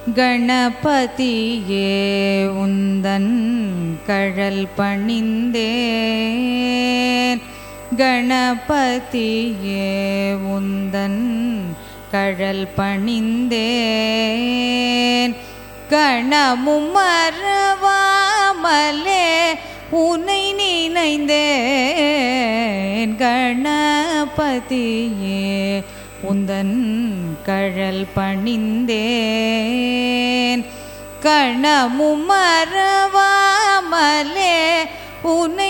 கணபதியே உந்தன் கழல் பணிந்தேன் கணபதியே உந்தன் கழல் பணிந்தேன் கணமும் மறவாமலே உனை நினைந்தேன் கணபதியே உந்தன் கழல் பணிந்தேன் கணமும் மறவாமலே உன்னை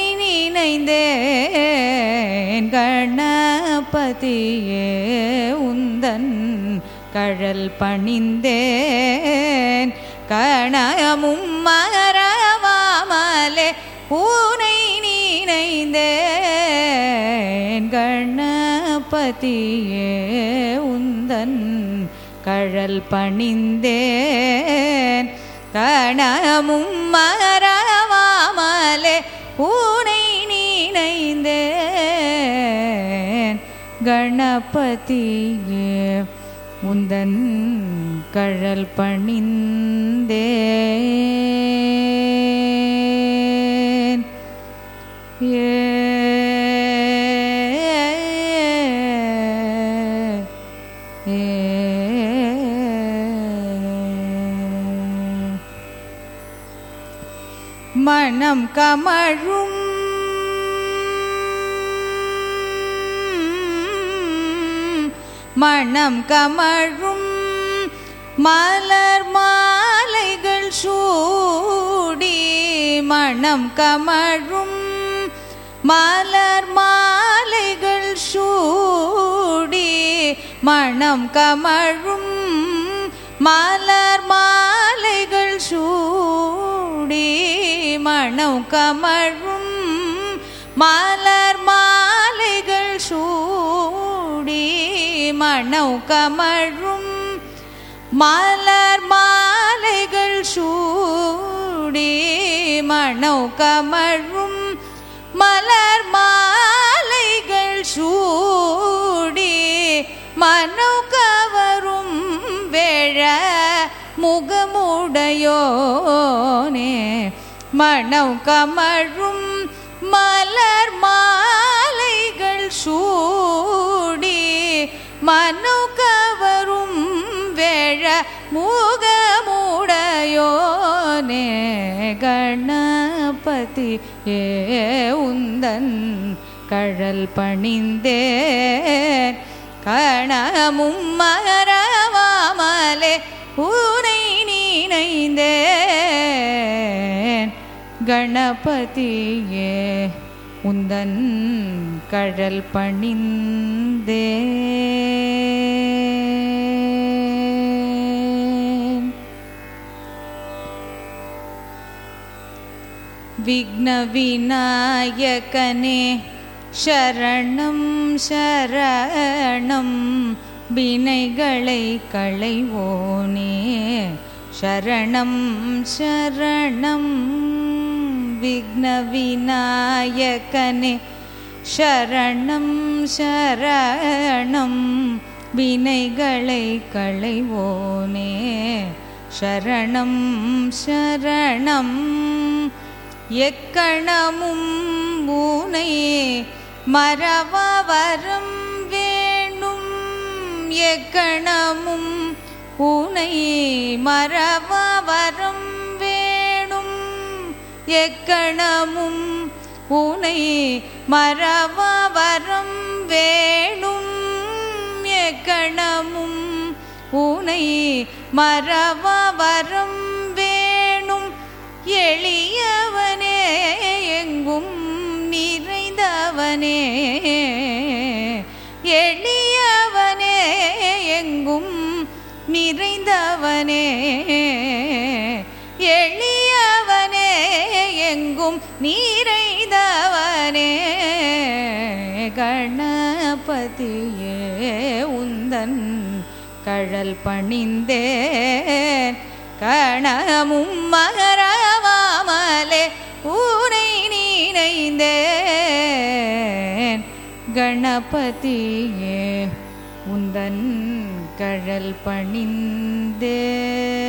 நினைந்தேன் கணபதியே உந்தன் கழல் பணிந்தேன் கணமும் மறவாமலே உனை நினைந்தேன் கணபதியே உந்தன் கழல் பணிந்தேன் கணமும் மறவாமலே உனை நினைந்தேன் கணபதியே உந்தன் கழல் பணிந்தேன் ஏ மனம் கமழும் மனம் கமழும் மலர் மாலைகள் சூடி மனம் கமழும் மலர் மாலைகள் சூடி மனம் கமழும் மலர் மாலைகள் சூடி மனம் கமழும் மலர் மாலைகள் சூடி மனம் கமழும் மலர் மாலைகள் சூடி மனம் கமழும் மலர் மாலைகள் சூடி மனு கவரும் வேழ முகமுடையோனே மணம் கமழும் மலர் மாலைகள் சூடி மனு கவரும் வேழ முகமுடையோனே கணபதி ஏ உந்தன் கழல் பணிந்தேன் கணமும் மறவாமலே உனை நினைந்தேன் கணபதியே உந்தன் கழல் பணிந்தேன் விக்ன விநாயகனே சரணம் சரணம் வினைகளை களைவோனே சரணம் சரணம் விக்ன விநாயகனே சரணம் சரணம் வினைகளை களைவோனே சரணம் சரணம் எக்கணமும் ஊனை மறவரம் வேணும் எக்கணமும் ஊனை மறவரம் வேணும் எக்கணமும் ஊனை மறவரம் வேணும் எக்கணமும் ஊனை மறவரம் வேணும் எளியவனே எங்கும் நிறைந்தவனே எளியவனே எங்கும் நிறைந்தவனே எளியவனே எங்கும் நிறைந்தவனே கணபதியே உந்தன் கழல் பணிந்தேன் கணமும் மகரவாமலே ஊனை நினைந்தேன் கணபதியே உந்தன் கழல் பணிந்தே